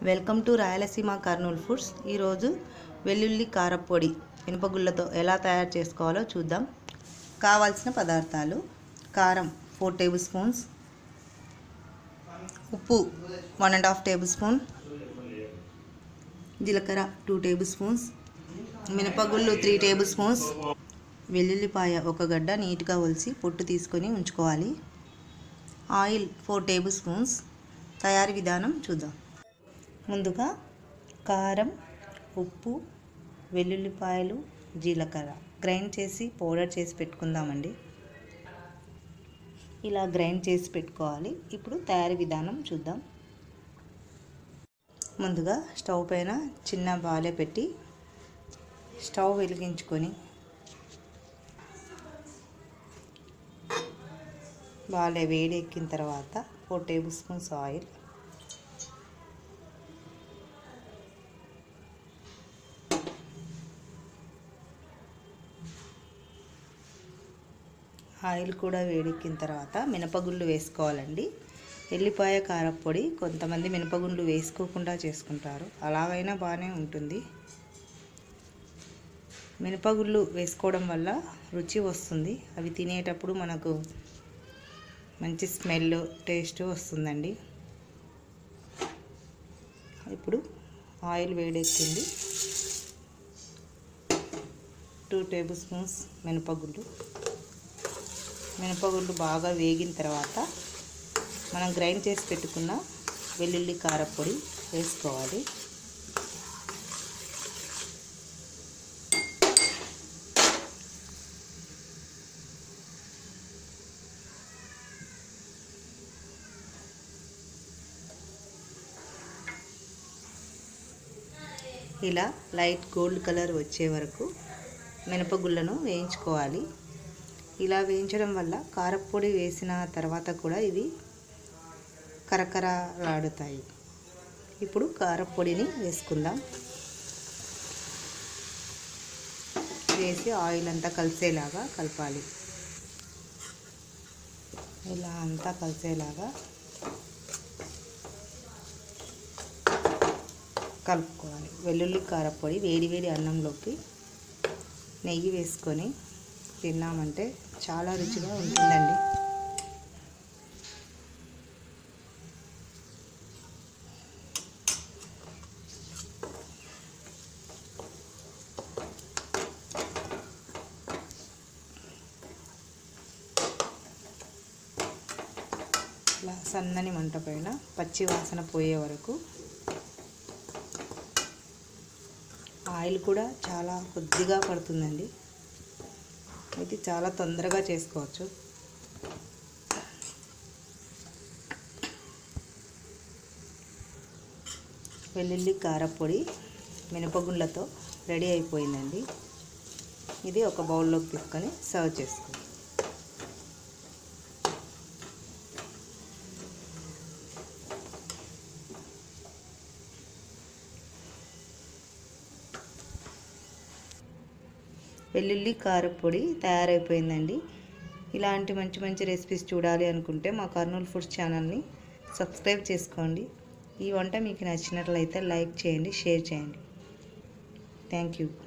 welcome to Rayalaseema Kurnool foods ఈరోజు వెల్లుల్లి కారపొడి మినపగుళ్ళతో ఎలా తయారు చేసుకోవాలో చూద్దాం కావాల్సిన పదార్థాలు కారం ఫోర్ టేబుల్ స్పూన్స్ ఉప్పు one and half tablespoon జీలకర్ర టూ టేబుల్ స్పూన్స్ మినపగుళ్ళు త్రీ టేబుల్ స్పూన్స్ వెల్లుల్లిపాయ ఒక గడ్డ నీట్గా ఒలిసి పొట్టు తీసుకొని ఉంచుకోవాలి ఆయిల్ ఫోర్ టేబుల్ స్పూన్స్ తయారీ విధానం చూద్దాం ముందుగా కారం ఉప్పు వెల్లుల్లిపాయలు జీలకర్ర గ్రైండ్ చేసి పౌడర్ చేసి పెట్టుకుందామండి ఇలా గ్రైండ్ చేసి పెట్టుకోవాలి ఇప్పుడు తయారీ విధానం చూద్దాం ముందుగా స్టవ్ పైన చిన్న బాలె పెట్టి స్టవ్ వెలిగించుకొని బాగా వేడి ఎక్కిన తర్వాత four tablespoons oil oil కూడా వేడెక్కిన తర్వాత మినపగుళ్ళు వేసుకోవాలండి ఎల్లిపాయ కారపొడి కొంతమంది మినపగుండ్లు వేసుకోకుండా చేసుకుంటారు అలాగైనా బాగానే ఉంటుంది మినపగుళ్ళు వేసుకోవడం వల్ల రుచి వస్తుంది అవి తినేటప్పుడు మనకు మంచి స్మెల్ టేస్ట్ వస్తుందండి ఇప్పుడు ఆయిల్ వేడెక్కింది టూ టేబుల్ స్పూన్స్ మినపగుళ్ళు మినపగుళ్ళు బాగా వేగిన తర్వాత మనం గ్రైండ్ చేసి పెట్టుకున్న వెల్లుల్లి కారపొడి వేసుకోవాలి ఇలా లైట్ గోల్డ్ కలర్ వచ్చే వరకు మినపగుళ్ళను వేయించుకోవాలి ఇలా వేయించడం వల్ల కారపొడి వేసిన తర్వాత కూడా ఇవి కరకరలాడుతాయి ఇప్పుడు కారపొడిని వేసుకుందాం వేసి ఆయిల్ అంతా కలిసేలాగా కలపాలి ఇలా అంతా కలిసేలాగా కలుపుకోవాలి వెల్లుల్లి కారపొడి వేడి వేడి అన్నంలోకి నెయ్యి వేసుకొని తిన్నామంటే చాలా రుచిగా ఉంటుందండి ఇలా సన్నని మంట పైన పచ్చి వాసన పోయే వరకు ఆయిల్ కూడా చాలా కొద్దిగా పడుతుందండి ఇది చాలా తొందరగా చేసుకోవచ్చు వెల్లుల్లి కారపొడి మినపగుళ్ళతో రెడీ అయిపోయిందండి ఇది ఒక బౌల్లోకి తీసుకొని సర్వ్ చేసుకోండి వెల్లుల్లి కారపొడి తయారైపోయిందండి ఇలాంటి మంచి మంచి రెసిపీస్ చూడాలి అనుకుంటే మా కర్నూలు ఫుడ్స్ ఛానల్ని సబ్స్క్రైబ్ చేసుకోండి ఈ వంట మీకు నచ్చినట్లయితే లైక్ చేయండి షేర్ చేయండి థ్యాంక్ యూ